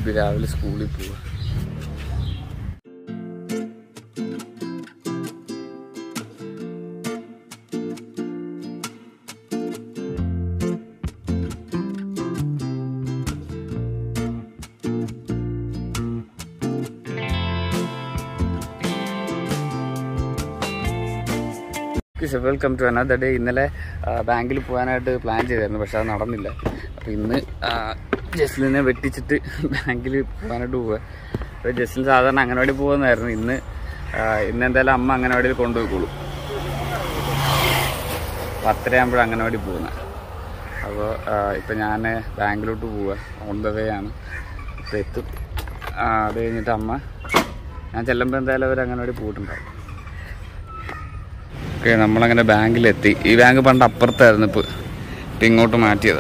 baby രാവിലെ സ്കൂളിൽ പോവുക വെൽക്കം ടു അനദർ ഡേ ഇന്നലെ ബാങ്കിൽ പോകാനായിട്ട് പ്ലാൻ ചെയ്തായിരുന്നു പക്ഷെ അത് നടന്നില്ല അപ്പോൾ ഇന്ന് ജസ്ലിനെ വെട്ടിച്ചിട്ട് ബാങ്കിൽ പോകാനായിട്ട് പോവുക അപ്പോൾ ജസ്ലിൻ സാധാരണ അംഗനവാടി പോകുന്നതായിരുന്നു ഇന്ന് ആ, ഇന്ന് എന്തായാലും അമ്മ അംഗനവാടിയിൽ കൊണ്ടുപോയിക്കോളും പത്തരയാകുമ്പോഴും അംഗനവാടി പോകുന്നത് അപ്പോൾ ഇപ്പം ഞാൻ ബാങ്കിലോട്ട് പോവുക ഓൺ ദ വേ ആണ് ഇപ്പോൾ എത്തും ആ, അത് കഴിഞ്ഞിട്ട് അമ്മ ഞാൻ ചെല്ലുമ്പോൾ എന്തായാലും അവർ അംഗനവാടി പോയിട്ടുണ്ടാവും ഓക്കെ നമ്മളങ്ങനെ ബാങ്കിലെത്തി ഈ ബാങ്ക് പണ്ട് അപ്പുറത്തായിരുന്നു ഇപ്പോൾ ഇപ്പം ഇങ്ങോട്ട് മാറ്റിയത്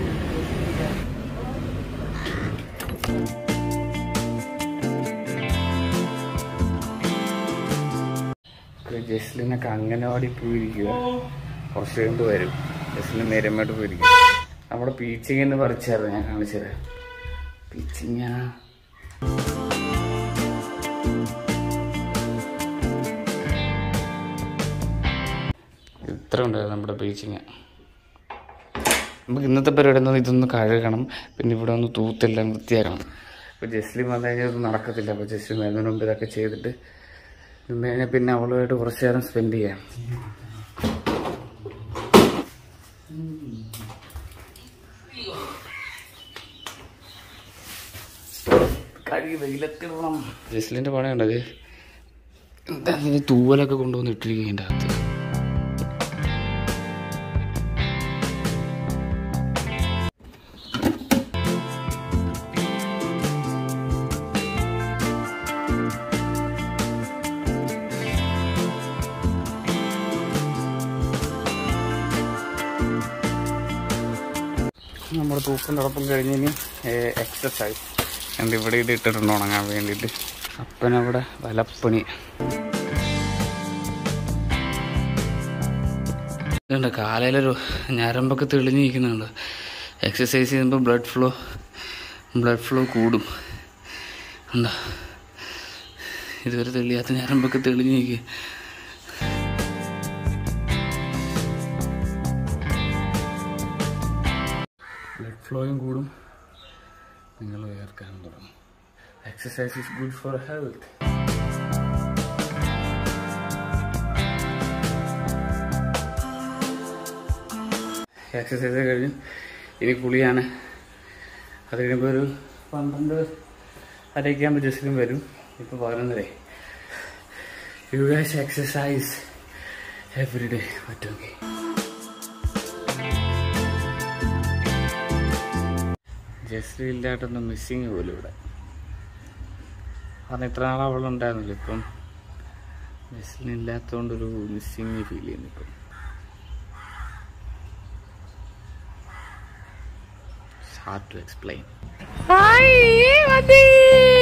ജസ്ലിനൊക്കെ അംഗനവാടി പോയിരിക്കുക കുറച്ച് കഴിഞ്ഞ് വരും ജസ്ലിൻ നേരമായിട്ട് പോയിരിക്കും നമ്മുടെ പീച്ചിങ് എന്ന് പറിച്ചായിരുന്നു ഞാൻ കാണിച്ചത് പീച്ചിങ്ങ ഇത്ര ഉണ്ടായിരുന്നു നമ്മുടെ ബീച്ചിങ് നമുക്ക് ഇന്നത്തെ പരിപാടി എന്താ ഇതൊന്ന് കഴുകണം പിന്നെ ഇവിടെ ഒന്ന് തൂത്തെല്ലാം വൃത്തിയാക്കണം അപ്പോൾ ജസ്ലിൻ വന്നു കഴിഞ്ഞാൽ ഇത് നടക്കത്തില്ല അപ്പോൾ ജസ്ലിൻ വരുന്നതിന് മുമ്പ് ഇതൊക്കെ ചെയ്തിട്ട് നിന്ന് കഴിഞ്ഞാൽ പിന്നെ അവളുമായിട്ട് കുറച്ച് നേരം സ്പെൻഡ് ചെയ്യാം കഴുകി വെയിലത്തിടണം ജസ്ലിൻ്റെ പണി ഉണ്ടത് എന്താ ഇതിന് തൂവലൊക്കെ കൊണ്ടുവന്ന് ഇട്ടിരിക്കും അതിൻ്റെ അകത്ത് നമ്മുടെ തൂക്കം നടപ്പം കഴിഞ്ഞ് ഇനി എക്സസൈസ് എന്ത് ഇവിടെ ഇത് ഇട്ടിട്ടുണ്ട് ഉണങ്ങാൻ വേണ്ടിയിട്ട് അപ്പനവിടെ വലപ്പണി ഇതുണ്ട് കാലയിലൊരു ഞരമ്പൊക്കെ തെളിഞ്ഞ് നിൽക്കുന്നുണ്ട് എക്സസൈസ് ചെയ്യുമ്പോൾ ബ്ലഡ് ഫ്ലോ ബ്ലഡ് ഫ്ലോ കൂടും എന്താ ഇതുവരെ തെളിയാത്ത ഞരമ്പൊക്കെ തെളിഞ്ഞ് നിൽക്കുക ബ്ലഡ് ഫ്ലോയും കൂടും നിങ്ങൾ വിയർക്കാനും തുടങ്ങും exercise is good for health exercise കഴിഞ്ഞ് ഇനി കുളിയാണ് അത് കഴിയുമ്പോൾ ഒരു പന്ത്രണ്ട് അരയ്ക്ക് ആകുമ്പോൾ ജസ്റ്റിനും വരും ഇപ്പോൾ പതിനൊന്നര you guys exercise every day പറ്റുമെങ്കിൽ ജസ്ലി ഇല്ലായിട്ടൊന്നും മിസ്സിങ് പോലും ഇവിടെ കാരണം ഇത്ര നാൾ അവളുണ്ടായിരുന്നില്ല ഇപ്പം ജസ്ലിൻ ഇല്ലാത്തതുകൊണ്ടൊരു മിസ്സിങ് ഫീൽ ചെയ്യുന്നു ഇപ്പം ഹാർഡ് ടു എക്സ്പ്ലെയിൻ ഹായ് മതി